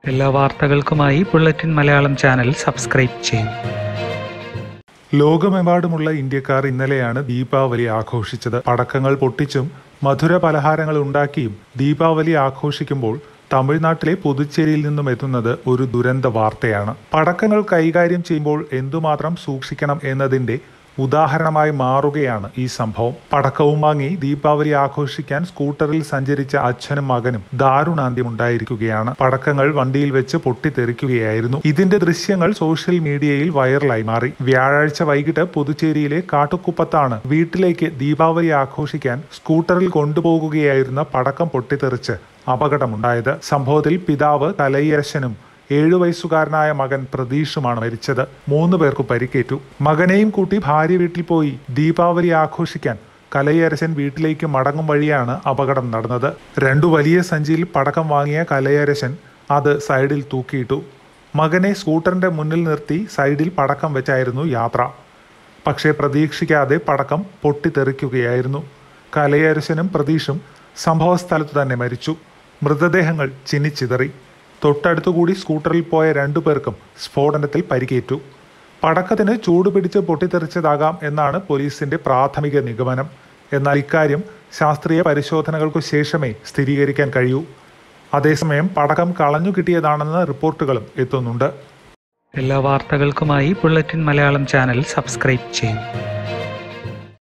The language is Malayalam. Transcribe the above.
എല്ലാ വാർത്തകൾക്കുമായി ബുള്ളറ്റിൻ മലയാളം ചാനൽ സബ്സ്ക്രൈബ് ചെയ്യും ലോകമെമ്പാടുമുള്ള ഇന്ത്യക്കാർ ഇന്നലെയാണ് ദീപാവലി ആഘോഷിച്ചത് പടക്കങ്ങൾ പൊട്ടിച്ചും മധുര പലഹാരങ്ങൾ ഉണ്ടാക്കിയും ദീപാവലി ആഘോഷിക്കുമ്പോൾ തമിഴ്നാട്ടിലെ പുതുച്ചേരിയിൽ നിന്നും എത്തുന്നത് ഒരു ദുരന്ത വാർത്തയാണ് പടക്കങ്ങൾ കൈകാര്യം ചെയ്യുമ്പോൾ എന്തുമാത്രം സൂക്ഷിക്കണം എന്നതിന്റെ ഉദാഹരണമായി മാറുകയാണ് ഈ സംഭവം പടക്കവും വാങ്ങി ദീപാവലി ആഘോഷിക്കാൻ സ്കൂട്ടറിൽ സഞ്ചരിച്ച അച്ഛനും മകനും ദാരുണാന്ത്യമുണ്ടായിരിക്കുകയാണ് പടക്കങ്ങൾ വണ്ടിയിൽ വെച്ച് പൊട്ടിത്തെറിക്കുകയായിരുന്നു ഇതിന്റെ ദൃശ്യങ്ങൾ സോഷ്യൽ മീഡിയയിൽ വൈറലായി മാറി വ്യാഴാഴ്ച വൈകിട്ട് പുതുച്ചേരിയിലെ കാട്ടുക്കുപ്പത്താണ് വീട്ടിലേക്ക് ദീപാവലി ആഘോഷിക്കാൻ സ്കൂട്ടറിൽ കൊണ്ടുപോകുകയായിരുന്ന പടക്കം പൊട്ടിത്തെറിച്ച് അപകടമുണ്ടായത് സംഭവത്തിൽ പിതാവ് കലയ്യരശനും ഏഴു വയസ്സുകാരനായ മകൻ പ്രതീഷുമാണ് മരിച്ചത് മൂന്ന് പേർക്ക് പരിക്കേറ്റു മകനെയും കൂട്ടി ഭാര്യ വീട്ടിൽ പോയി ദീപാവലി ആഘോഷിക്കാൻ കലയരശൻ വീട്ടിലേക്ക് മടങ്ങും വഴിയാണ് അപകടം നടന്നത് രണ്ടു വലിയ സഞ്ചിയിൽ പടക്കം വാങ്ങിയ കലയരശൻ അത് സൈഡിൽ തൂക്കിയിട്ടു മകനെ സ്കൂട്ടറിന്റെ മുന്നിൽ നിർത്തി സൈഡിൽ പടക്കം വെച്ചായിരുന്നു യാത്ര പക്ഷേ പ്രതീക്ഷിക്കാതെ പടക്കം പൊട്ടിത്തെറിക്കുകയായിരുന്നു കലയരശനും പ്രതീഷും സംഭവസ്ഥലത്തു തന്നെ മരിച്ചു മൃതദേഹങ്ങൾ ചിന്നിച്ചിതറി തൊട്ടടുത്തുകൂടി സ്കൂട്ടറിൽ പോയ രണ്ടു പേർക്കും സ്ഫോടനത്തിൽ പരിക്കേറ്റു പടക്കത്തിന് ചൂടുപിടിച്ച് പൊട്ടിത്തെറിച്ചതാകാം എന്നാണ് പോലീസിന്റെ പ്രാഥമിക നിഗമനം എന്നാൽ ഇക്കാര്യം ശാസ്ത്രീയ പരിശോധനകൾക്കു ശേഷമേ സ്ഥിരീകരിക്കാൻ കഴിയൂ അതേസമയം പടക്കം കളഞ്ഞു കിട്ടിയതാണെന്ന റിപ്പോർട്ടുകളും എത്തുന്നുണ്ട് എല്ലാ വാർത്തകൾക്കുമായി ബുള്ളറ്റിൻ മലയാളം ചാനൽ സബ്സ്ക്രൈബ് ചെയ്യും